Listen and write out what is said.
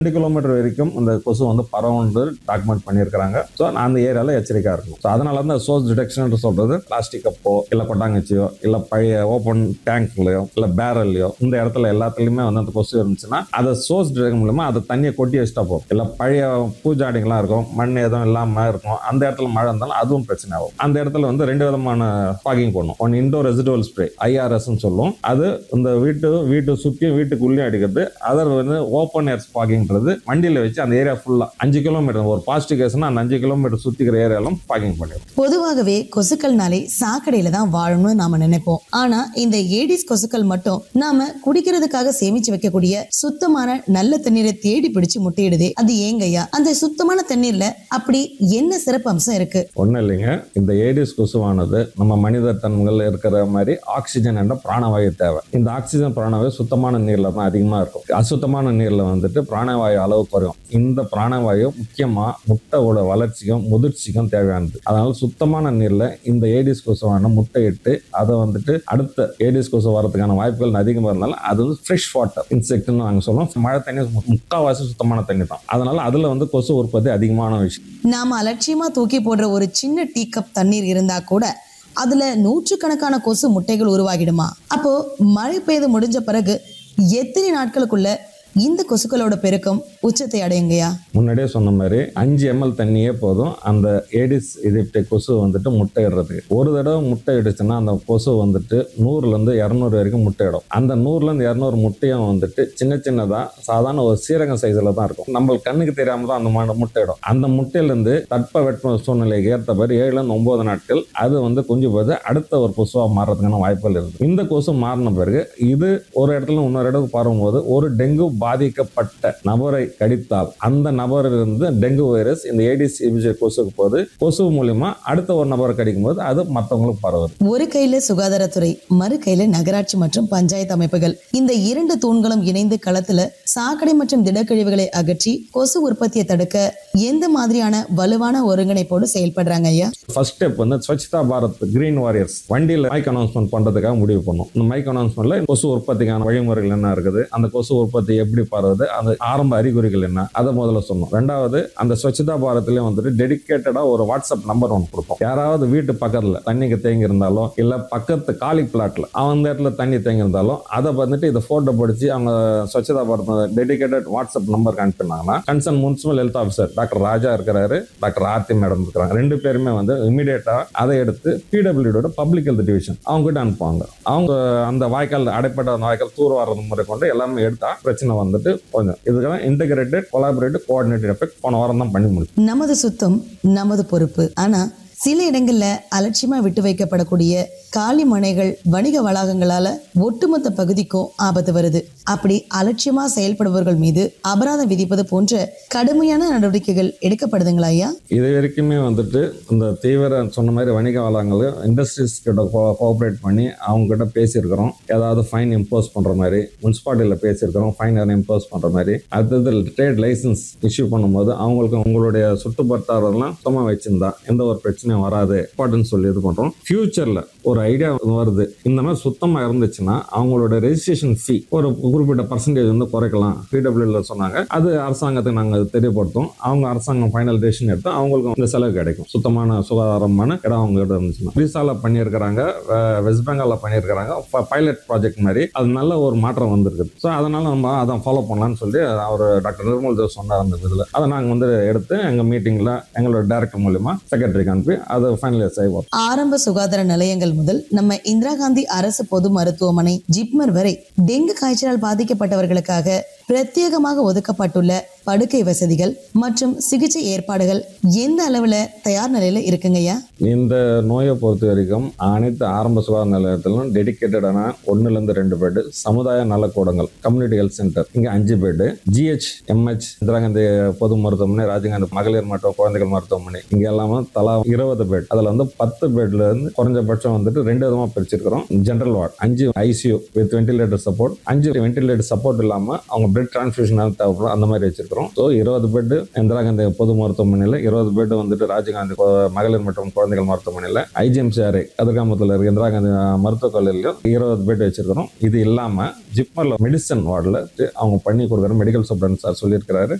ரெண்டு கிலோமீட்டர் வரைக்கும் அந்த கொசு வந்து பரவுண்டு டாக்குமெண்ட் பண்ணியிருக்கிறாங்க ஸோ அந்த ஏரியாவில் எச்சரிக்கையாக இருக்கும் ஸோ அதனால தான் சோர்ஸ் டிடெக்ஷன் சொல்றது பிளாஸ்டிக் கப்போ இல்லை கொட்டாங்கச்சியோ இல்லை பழைய ஓப்பன் டேங்க்லையோ இல்லை பேரல்லையோ இந்த இடத்துல எல்லாத்துலேயுமே வந்து அந்த கொசு இருந்துச்சுன்னா அதை சோர்ஸ் டிடெக்ஷன் மூலமா அதை தண்ணியை கொட்டி வச்சுட்டா போதும் இல்லை பழைய பூஜாடிங்கெல்லாம் இருக்கும் மண் எதுவும் இல்லாமல் இருக்கும் அந்த இடத்துல மழை இருந்தாலும் அதுவும் பிரச்சனை ஆகும் அந்த இடத்துல வந்து ரெண்டு விதமான ஃபாகிங் பண்ணும் ஒன் இண்டோர் ரெசிடுவல் ஸ்ப்ரே ஐஆர்எஸ்ன்னு சொல்லுவோம் அது இந்த வீட்டு வீட்டு சுற்றியும் வீட்டுக்குள்ளேயும் அடிக்கிறது அதர் வந்து ஓப்பன் ஏர் ஃபாகிங்ன்றது வண்டியில் வச்சு அந்த ஏரியா ஃபுல்லாக அஞ்சு கிலோமீட்டர் ஒரு பாசிட்டிவ் கேஸ்னா அந்த அஞ்சு கிலோமீட்டர் சுற்றிக்கிற ஏரியாலும் ஃபாகிங் பண்ணிடும் பொதுவாகவே கொசுக்கள்னாலே சாக்கடையில தான் வாழணும்னு நாம நினைப்போம் ஆனா இந்த ஏடிஸ் கொசுக்கள் மட்டும் நாம குடிக்கிறதுக்காக சேமிச்சு வைக்கக்கூடிய சுத்தமான நல்ல தண்ணீரை தேடி பிடிச்சு முட்டையிடுதே அது ஏங்கய்யா அந்த சுத்தமான தண்ணீர்ல அப்படி என்ன சிறப்பு அம்சம் இருக்கு ஒன்றும் இல்லைங்க இந்த ஏடிஸ் கொசுவானது நம்ம மனித தன்மைகள் இருக்கிற மாதிரி ஆக்சிஜன் என்ற பிராணவாயு தேவை இந்த ஆக்சிஜன் பிராணவாயு சுத்தமான நீரில் தான் அதிகமாக இருக்கும் அசுத்தமான நீரில் வந்துட்டு பிராணவாயு அளவு குறையும் இந்த பிராணவாயு முக்கியமாக முட்டையோட வளர்ச்சிக்கும் முதிர்ச்சிக்கும் தேவையானது அதனால சுத்தமான நீரில் இந்த ஏடிஸ் கொசுவான முட்டையிட்டு அதை வந்துட்டு அடுத்த ஏடிஸ் கொசு வரதுக்கான வாய்ப்புகள் அதிகமாக இருந்தாலும் அது வந்து ஃப்ரெஷ் வாட்டர் இன்செக்ட்னு நாங்கள் சொல்லுவோம் மழை தண்ணி மு- முக்கால்வாசி சுத்தமான தண்ணி தான் அதனால அதில் வந்து கொசு உற்பத்தி அதிகமான விஷயம் நாம அலட்சியமா தூக்கி போடுற ஒரு சின்ன டீ கப் தண்ணீர் இருந்தா கூட அதுல நூற்றுக்கணக்கான கொசு முட்டைகள் உருவாகிடுமா அப்போ மழை பெய்து முடிஞ்ச பிறகு எத்தனை நாட்களுக்குள்ள இந்த கொசுக்களோட பெருக்கம் உச்சத்தை அடையுங்கய்யா முன்னாடியே சொன்ன மாதிரி அஞ்சு எம்எல் தண்ணியே போதும் அந்த ஏடிஸ் எஜிப்டை கொசு வந்துட்டு முட்டையிடுறதுக்கு ஒரு தடவை முட்டை இடுச்சுன்னா அந்த கொசு வந்துட்டு நூறுலேருந்து இரநூறு வரைக்கும் முட்டையிடும் அந்த நூறுலேருந்து இரநூறு முட்டையும் வந்துட்டு சின்ன சின்னதாக சாதாரண ஒரு சீரக சைஸில் தான் இருக்கும் நம்ம கண்ணுக்கு தெரியாம தான் அந்த மா- முட்டையிடும் அந்த முட்டையிலேருந்து தட்ப வெட்ப சூழ்நிலைக்கு ஏற்ற மாதிரி ஏழுலேருந்து ஒம்பது நாட்கள் அது வந்து குஞ்சு போது அடுத்த ஒரு கொசுவாக மாறுறதுக்கான வாய்ப்புகள் இருக்குது இந்த கொசு மாறின பிறகு இது ஒரு இடத்துல இன்னொரு இடத்துக்கு பரவும்போது ஒரு டெங்கு பாதிக்கப்பட்ட நபரை கடித்தால் அந்த நபரிலிருந்து டெங்கு வைரஸ் இந்த ஏடிஸ் இபிஜே கொசுக்கு போது கொசு மூலியமா அடுத்த ஒரு நபரை கடிக்கும் போது அது மற்றவங்களுக்கு பரவுது ஒரு கையில சுகாதாரத்துறை மறு கையில நகராட்சி மற்றும் பஞ்சாயத்து அமைப்புகள் இந்த இரண்டு தூண்களும் இணைந்து களத்துல சாக்கடை மற்றும் திடக்கழிவுகளை அகற்றி கொசு உற்பத்தியை தடுக்க எந்த மாதிரியான வலுவான ஒருங்கிணைப்போடு செயல்படுறாங்க ஐயா ஃபர்ஸ்ட் ஸ்டெப் வந்து ஸ்வச்தா பாரத் கிரீன் வாரியர்ஸ் வண்டியில் மைக் அனௌன்ஸ்மெண்ட் பண்றதுக்காக முடிவு பண்ணோம் இந்த மைக் அனௌன்ஸ்மெண்ட்ல கொசு உற்பத்திக்கான வழிமுறைகள் என்ன இருக்குது அந்த கொசு உற்பத்தி எப்படி பரவுது அந்த ஆரம்ப அறிகுறிகள் என்ன அதை முதல்ல சொன்னோம் ரெண்டாவது அந்த ஸ்வச்தா பாரத்லயும் வந்துட்டு டெடிகேட்டடா ஒரு வாட்ஸ்அப் நம்பர் ஒன்று கொடுப்போம் யாராவது வீட்டு பக்கத்துல தண்ணிக்கு தேங்கி இருந்தாலும் இல்ல பக்கத்து காலி பிளாட்ல அந்த இடத்துல தண்ணி தேங்கி இருந்தாலும் அதை வந்துட்டு இதை போட்டோ படிச்சு அவங்க ஸ்வச்தா பாரத் டெடிகேட்டட் வாட்ஸ்அப் நம்பருக்கு அனுப்பினாங்கன்னா concern municipal health officer doctor Raja இருக்கிறாரு டாக்டர் ஆர்த்தி மேடம் இருக்கிறாங்க ரெண்டு பேருமே வந்து இமீடியட்டா அதை எடுத்து பிடபிள்யூட பப்ளிக் ஹெல்த் டிவிஷன் அவங்க கிட்ட அனுப்புவாங்க அவங்க அந்த வாய்க்கால் அடைப்பட்ட அந்த வாய்க்கால் தூர் வர்றது முறை கொண்டு எல்லாமே எடுத்தா பிரச்சனை வந்துட்டு கொஞ்சம் இதுக்கெல்லாம் இன்டகிரேட்டட் கொலாபரேட்டிவ் கோஆர்டினேட்டட் எஃபெக்ட் போன வாரம் தான் பண்ணி முடிச்சு நமது சுத்தம் நமது பொறுப்பு ஆனா சில இடங்கள்ல அலட்சியமா விட்டு வைக்கப்படக்கூடிய காலி மனைகள் வணிக வளாகங்களால ஒட்டுமொத்த பகுதிக்கும் ஆபத்து வருது அப்படி அலட்சியமா செயல்படுபவர்கள் மீது அபராதம் விதிப்பது போன்ற கடுமையான நடவடிக்கைகள் எடுக்கப்படுதுங்களா ஐயா இது வரைக்குமே வந்துட்டு இந்த தீவிர சொன்ன மாதிரி வணிக வளங்கள் இண்டஸ்ட்ரீஸ் கிட்ட கோஆப்ரேட் பண்ணி அவங்க கிட்ட பேசியிருக்கிறோம் ஏதாவது ஃபைன் இம்போஸ் பண்ற மாதிரி முனிசிபாலிட்டியில் பேசியிருக்கிறோம் ஃபைன் எதாவது இம்போஸ் பண்ற மாதிரி அடுத்தது ட்ரேட் லைசன்ஸ் இஷ்யூ பண்ணும்போது அவங்களுக்கு உங்களுடைய சுற்றுப்பட்டாரெல்லாம் சுத்தமாக வச்சிருந்தா எந்த ஒரு பிரச்சனையும் வராது இம்பார்ட்டன்ஸ் சொல்லி இது பண்றோம் ஃபியூச்சர்ல ஒரு ஐடியா வருது இந்த மாதிரி சுத்தமாக இருந்துச்சுன்னா அவங்களோட ரெஜிஸ்ட்ரேஷன் ஃபீ ஒரு குறிப்பிட்ட பர்சன்டேஜ் வந்து குறைக்கலாம் பிடபிள்யூல சொன்னாங்க அது அரசாங்கத்துக்கு நாங்கள் தெரியப்படுத்தும் அவங்க அரசாங்கம் ஃபைனல் டெசிஷன் எடுத்து அவங்களுக்கு இந்த செலவு கிடைக்கும் சுத்தமான சுகாதாரமான இடம் அவங்க கிட்ட இருந்துச்சுன்னா ஒரிசால பண்ணியிருக்கிறாங்க வெ- வெஸ்ட் பெங்கால்ல பண்ணியிருக்கிறாங்க பைலட் ப்ராஜெக்ட் மாதிரி அது நல்ல ஒரு மாற்றம் வந்திருக்குது ஸோ அதனால நம்ம அதை ஃபாலோ பண்ணலாம்னு சொல்லி அவர் டாக்டர் நிர்மல் தேவ் சொன்னார் அந்த இதில் அதை நாங்கள் வந்து எடுத்து எங்கள் மீட்டிங்கில் எங்களோட டைரக்டர் மூலியமா செக்ரட்டரிக்கு அனுப்பி அதை ஃபைனலைஸ் செய்வோம் ஆரம்ப சுகாதார நிலையங்கள் முதல் நம்ம இந்திரா காந்தி அரசு பொது மருத்துவமனை ஜிப்மர் வரை டெங்கு காய்ச்சலால் பாதிக்கப்பட்டவர்களுக்காக பிரத்யேகமாக ஒதுக்கப்பட்டுள்ள படுக்கை வசதிகள் மற்றும் சிகிச்சை ஏற்பாடுகள் எந்த அளவுல தயார் நிலையில இருக்குங்கய்யா இந்த நோயை பொறுத்த வரைக்கும் அனைத்து ஆரம்ப சுகாதார நிலையத்திலும் டெடிக்கேட்டடான ஒன்றுலேருந்து ரெண்டு பெட்டு சமுதாய நலக்கூடங்கள் கம்யூனிட்டி ஹெல்த் சென்டர் இங்கே அஞ்சு bed GH MH Indira Gandhi பொது மருத்துவமனை ராஜீவ்காந்தி மகளிர் மற்றும் குழந்தைகள் மருத்துவமனை இங்கே எல்லாமே தலா இருபது பெட் அதில் வந்து பத்து பெட்ல இருந்து குறைஞ்சபட்சம் வந்துட்டு ரெண்டு விதமாக பிரிச்சிருக்கிறோம் ஜென்ரல் வார்டு அஞ்சு ஐசியூ வித் வென்டிலேட்டர் சப்போர்ட் அஞ்சு வென்டிலேட்டர் சப்போர்ட் இல்லாமல் அவங்க பிளட் டிரான்ஸ்ஃபியூஷன் தேவைப்படும் அந்த மாதிரி வச்சிருக்கிறோம் ஸோ இருபது பெட் இந்திரா காந்தி பொது மருத்துவமனையில் இருபது பெட் வந்துட்டு ராஜீவ்காந்தி கொ- மகளிர் மற்றும் குழந்தைகள் மருத்துவமனையில் ஐஜிஎம்சி அறை கதிர்காமத்தில் இருக்க இந்திரா காந்தி அஹ், மருத்துவக் கல்லூரியிலும் இருபது பெட் வச்சிருக்கிறோம் இது இல்லாமல் ஜிப்மரில் மெடிசன் வார்டில் அவங்க பண்ணி கொடுக்குற மெடிக்கல் சூப்பரண்ட் சார் சொல்லியிருக்கிறாரு